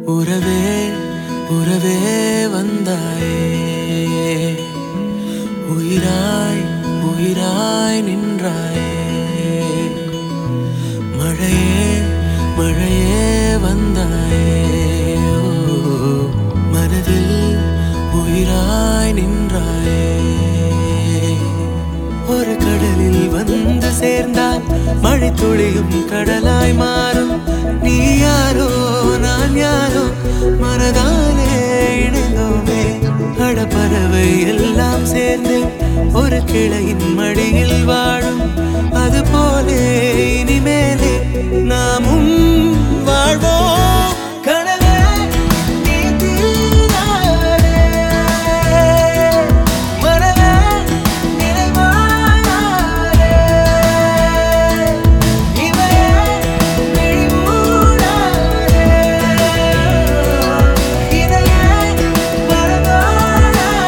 உறவே உறவே வந்தாயே உயிராய் உயிராய் நின்றாயே மழையே மழையே வந்தாயே ஓ, மனதில் உயிராய் நின்றாயே ஒரு கடலில் வந்து சேர்ந்தால் மழை துளியும் கடலாய் மாறும் நீ யாரோ நான் யாரோ மனதாலே இணைந்தோமே அடப்பறவை எல்லாம் சேர்ந்து ஒரு கிளையின் மடியில் வாழும் அது போலே இனிமேலே நாமும் வாழ்வோம் கனவே நீ தீராதே. மனமே நினைவாயாதே. இவையே விழிமூடாதே. இதையே மறவாடாதே.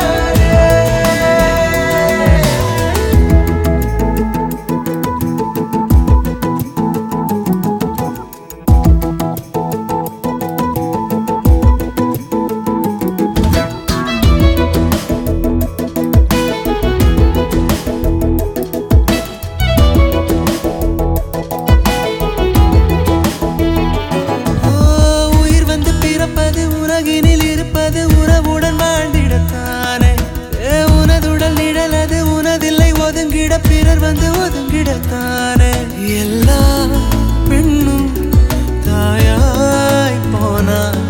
ஓ, உயிர் வந்து பிறப்பது உலகினில் இருப்பது உறவுடன் வாழ்ந்திடத்தானே ஏ, உனதுடல் நிழலது உனதில்லை ஒதுங்கிட பிறர் வந்து ஒதுங்கிடத்தானே எல்லா பெண்ணும் தாயாய் போனாள்